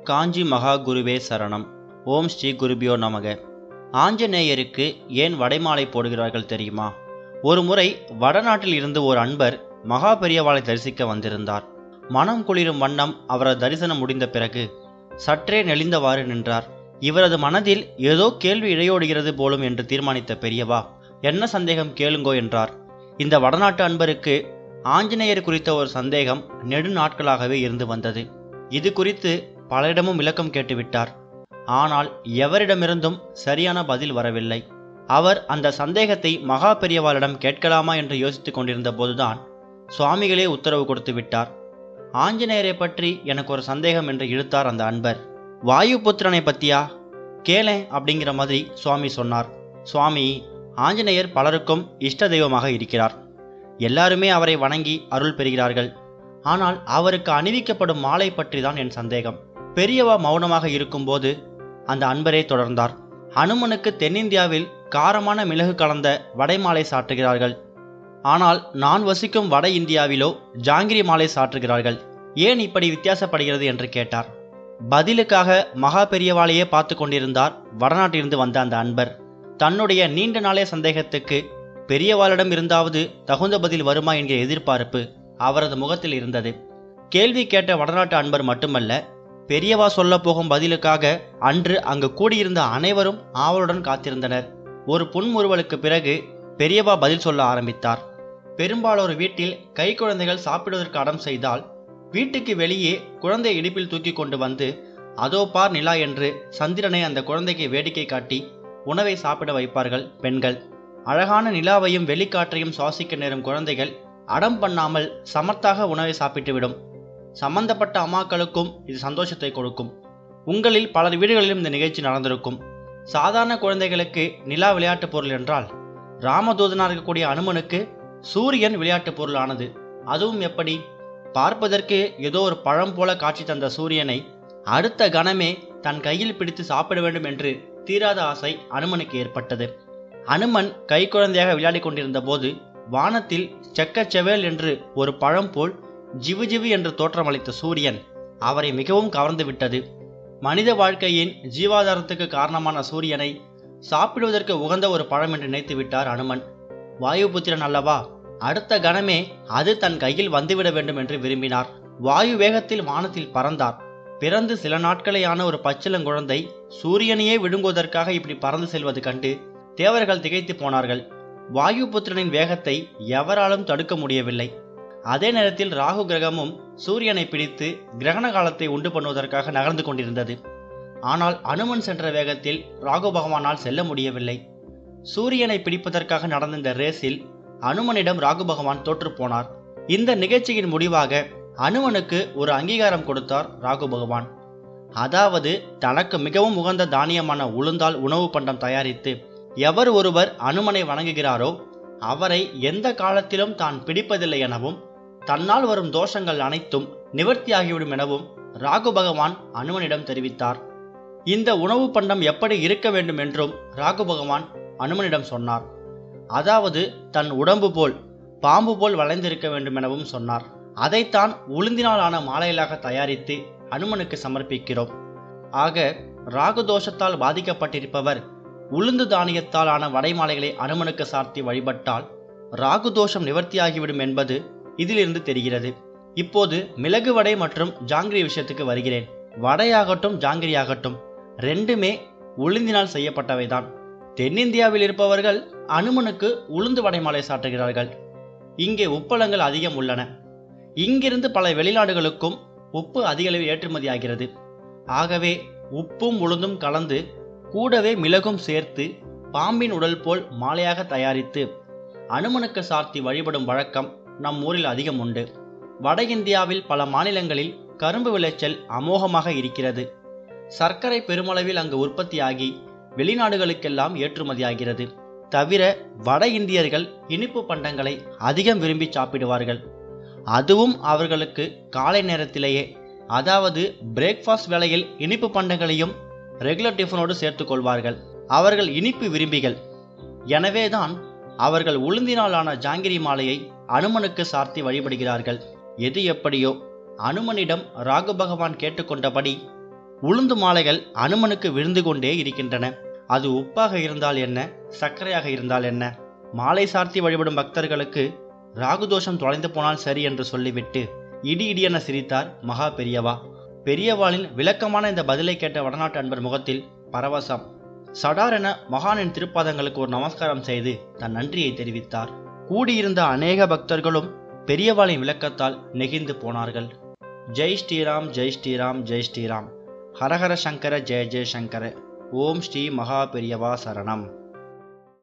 காஞ்சி மகா குருவே சரணம் ஓம் ஸ்ரீ குருபியோ நமக ஆஞ்சநேயருக்கு ஏன் வடைமாலை போடுகிறார்கள் தெரியுமா ஒரு முறை வடநாட்டில் இருந்து ஒரு அன்பர் மகா பெரியவாளை தரிசிக்க வந்திருந்தார் மனம் குளிரும் வண்ணம் அவரது தரிசனம் முடிந்த பிறகு சற்றே நெளிந்தவாறு நின்றார் இவரது மனதில் ஏதோ கேள்வி இழையோடுகிறது போலும் என்று தீர்மானித்த பெரியவா என்ன சந்தேகம் கேளுங்கோ என்றார் இந்த வடநாட்டு அன்பருக்கு ஆஞ்சநேயர் குறித்த ஒரு சந்தேகம் நெடு நாட்களாகவே இருந்து வந்தது இது குறித்து பலரிடமும் விளக்கம் கேட்டுவிட்டார் ஆனால் எவரிடமிருந்தும் சரியான பதில் வரவில்லை அவர் அந்த சந்தேகத்தை மகா பெரியவாளிடம் கேட்கலாமா என்று யோசித்துக் கொண்டிருந்த போதுதான் சுவாமிகளே உத்தரவு கொடுத்து விட்டார் ஆஞ்சநேயரை பற்றி எனக்கு ஒரு சந்தேகம் என்று இழுத்தார் அந்த அன்பர் வாயு புத்திரனை பத்தியா கேளேன் அப்படிங்கிற மாதிரி சுவாமி சொன்னார் சுவாமி ஆஞ்சநேயர் பலருக்கும் இஷ்ட தெய்வமாக இருக்கிறார் எல்லாருமே அவரை வணங்கி அருள் பெறுகிறார்கள் ஆனால் அவருக்கு அணிவிக்கப்படும் மாலை பற்றி தான் என் சந்தேகம் பெரியவா மௌனமாக இருக்கும்போது அந்த அன்பரே தொடர்ந்தார் அனுமனுக்கு தென்னிந்தியாவில் காரமான மிளகு கலந்த வடைமாலை சாற்றுகிறார்கள் ஆனால் நான் வசிக்கும் வட இந்தியாவிலோ ஜாங்கிரி மாலை சாற்றுகிறார்கள் ஏன் இப்படி வித்தியாசப்படுகிறது என்று கேட்டார் பதிலுக்காக மகா பெரியவாளையே பார்த்து கொண்டிருந்தார் வடநாட்டிலிருந்து வந்த அந்த அன்பர் தன்னுடைய நீண்ட நாளைய சந்தேகத்துக்கு பெரியவாளிடம் இருந்தாவது தகுந்த பதில் வருமா என்கிற எதிர்பார்ப்பு அவரது முகத்தில் இருந்தது கேள்வி கேட்ட வடநாட்டு அன்பர் மட்டுமல்ல பெரியவா சொல்ல போகும் பதிலுக்காக அன்று அங்கு கூடியிருந்த அனைவரும் ஆவலுடன் காத்திருந்தனர் ஒரு புன்முறுவலுக்கு பிறகு பெரியவா பதில் சொல்ல ஆரம்பித்தார் பெரும்பாலொரு வீட்டில் கை குழந்தைகள் சாப்பிடுவதற்கு அடம் செய்தால் வீட்டுக்கு வெளியே குழந்தை இடுப்பில் தூக்கி கொண்டு வந்து அதோ பார் நிலா என்று சந்திரனை அந்த குழந்தைக்கு வேடிக்கை காட்டி உணவை சாப்பிட வைப்பார்கள் பெண்கள் அழகான நிலாவையும் வெளிக்காற்றையும் சுவாசிக்க நேரும் குழந்தைகள் அடம் பண்ணாமல் சமர்த்தாக உணவை சாப்பிட்டுவிடும் சம்பந்தப்பட்ட அம்மாக்களுக்கும் இது சந்தோஷத்தை கொடுக்கும் உங்களில் பலர் வீடுகளிலும் இந்த நிகழ்ச்சி நடந்திருக்கும் சாதாரண குழந்தைகளுக்கு நிலா விளையாட்டு பொருள் என்றால் ராமதூதனாக இருக்கக்கூடிய அனுமனுக்கு சூரியன் விளையாட்டு பொருளானது அதுவும் எப்படி பார்ப்பதற்கு ஏதோ ஒரு பழம் போல காட்சி தந்த சூரியனை அடுத்த கணமே தன் கையில் பிடித்து சாப்பிட வேண்டும் என்று தீராத ஆசை அனுமனுக்கு ஏற்பட்டது அனுமன் கை குழந்தையாக விளையாடி கொண்டிருந்த போது வானத்தில் செக்கச்செவேல் என்று ஒரு பழம் போல் ஜிவு ஜிவு என்று தோற்றமளித்த சூரியன் அவரை மிகவும் கவர்ந்து விட்டது மனித வாழ்க்கையின் ஜீவாதாரத்துக்கு காரணமான சூரியனை சாப்பிடுவதற்கு உகந்த ஒரு பழம் என்று நினைத்து விட்டார் அனுமன் வாயுபுத்திரன் அல்லவா அடுத்த கணமே அது தன் கையில் வந்துவிட வேண்டும் என்று விரும்பினார் வாயு வேகத்தில் வானத்தில் பறந்தார் பிறந்து சில நாட்களேயான ஒரு பச்சிளங்குழந்தை சூரியனையே விழுங்குவதற்காக இப்படி பறந்து செல்வது கண்டு தேவர்கள் திகைத்து போனார்கள் வாயுபுத்திரனின் வேகத்தை எவராலும் தடுக்க முடியவில்லை அதே நேரத்தில் ராகு கிரகமும் சூரியனை பிடித்து கிரகண காலத்தை உண்டு பண்ணுவதற்காக நகர்ந்து கொண்டிருந்தது ஆனால் அனுமன் சென்ற வேகத்தில் ராகு பகவானால் செல்ல முடியவில்லை சூரியனை பிடிப்பதற்காக நடந்த இந்த ரேஸில் அனுமனிடம் ராகு பகவான் தோற்றுப்போனார் இந்த நிகழ்ச்சியின் முடிவாக அனுமனுக்கு ஒரு அங்கீகாரம் கொடுத்தார் ராகு பகவான் அதாவது தனக்கு மிகவும் உகந்த தானியமான உளுந்தால் உணவு பண்டம் தயாரித்து எவர் ஒருவர் அனுமனை வணங்குகிறாரோ அவரை எந்த காலத்திலும் தான் பிடிப்பதில்லை எனவும் தன்னால் வரும் தோஷங்கள் அனைத்தும் நிவர்த்தியாகிவிடும் எனவும் ராகு பகவான் அனுமனிடம் தெரிவித்தார் இந்த உணவு பண்டம் எப்படி இருக்க வேண்டும் என்றும் ராகு பகவான் அனுமனிடம் சொன்னார் அதாவது தன் உடம்பு போல் பாம்பு போல் வளைந்திருக்க வேண்டும் எனவும் சொன்னார் அதைத்தான் உளுந்தினாலான மாலைகளாக தயாரித்து அனுமனுக்கு சமர்ப்பிக்கிறோம் ஆக ராகு தோஷத்தால் பாதிக்கப்பட்டிருப்பவர் உளுந்து தானியத்தால் ஆன வடைமாலைகளை அனுமனுக்கு சார்த்தி வழிபட்டால் ராகு தோஷம் நிவர்த்தியாகிவிடும் என்பது இதிலிருந்து தெரிகிறது இப்போது மிளகு வடை மற்றும் ஜாங்கிரி விஷயத்துக்கு வருகிறேன் வடையாகட்டும் ஜாங்கிரியாகட்டும் ரெண்டுமே உளுந்தினால் செய்யப்பட்டவைதான் தென்னிந்தியாவில் இருப்பவர்கள் அனுமனுக்கு உளுந்து வடைமாலை சாட்டுகிறார்கள் இங்கே உப்பளங்கள் அதிகம் உள்ளன இங்கிருந்து பல வெளிநாடுகளுக்கும் உப்பு அதிக அளவில் ஏற்றுமதியாகிறது ஆகவே உப்பும் உளுந்தும் கலந்து கூடவே மிளகும் சேர்த்து பாம்பின் உடல் போல் மாலையாக தயாரித்து அனுமனுக்கு சார்த்தி வழிபடும் வழக்கம் நம் ஊரில் அதிகம் உண்டு வட இந்தியாவில் பல மாநிலங்களில் கரும்பு விளைச்சல் அமோகமாக இருக்கிறது சர்க்கரை பெருமளவில் அங்கு உற்பத்தியாகி வெளிநாடுகளுக்கெல்லாம் ஏற்றுமதியாகிறது தவிர வட இந்தியர்கள் இனிப்பு பண்டங்களை அதிகம் விரும்பி சாப்பிடுவார்கள் அதுவும் அவர்களுக்கு காலை நேரத்திலேயே அதாவது பிரேக்ஃபாஸ்ட் வேளையில் இனிப்பு பண்டங்களையும் ரெகுலர் டிஃபனோடு சேர்த்துக் கொள்வார்கள் அவர்கள் இனிப்பு விரும்பிகள் எனவேதான் அவர்கள் உளுந்தினாலான ஜாங்கிரி மாலையை அனுமனுக்கு சார்த்தி வழிபடுகிறார்கள் எது எப்படியோ அனுமனிடம் ராகு பகவான் கேட்டுக்கொண்டபடி உளுந்து மாலைகள் அனுமனுக்கு விழுந்து கொண்டே இருக்கின்றன அது உப்பாக இருந்தால் என்ன சர்க்கரையாக இருந்தால் என்ன மாலை சார்த்தி வழிபடும் பக்தர்களுக்கு ராகுதோஷம் தொலைந்து போனால் சரி என்று சொல்லிவிட்டு இடி இடியென சிரித்தார் மகா பெரியவா பெரியவாளின் விளக்கமான இந்த பதிலை கேட்ட வடநாட்டு அன்பர் முகத்தில் பரவசம் சடாரென மகானின் திருப்பாதங்களுக்கு ஒரு நமஸ்காரம் செய்து தன் நன்றியை தெரிவித்தார் கூடியிருந்த அநேக பக்தர்களும் பெரியவாளின் விளக்கத்தால் நெகிழ்ந்து போனார்கள் ஜெய் ஸ்ரீராம் ஜெய் ஸ்ரீராம் ஜெய் ஸ்ரீராம் ஹரஹர சங்கர ஜெய ஜெய சங்கர ஓம் ஸ்ரீ மகா பெரியவா சரணம்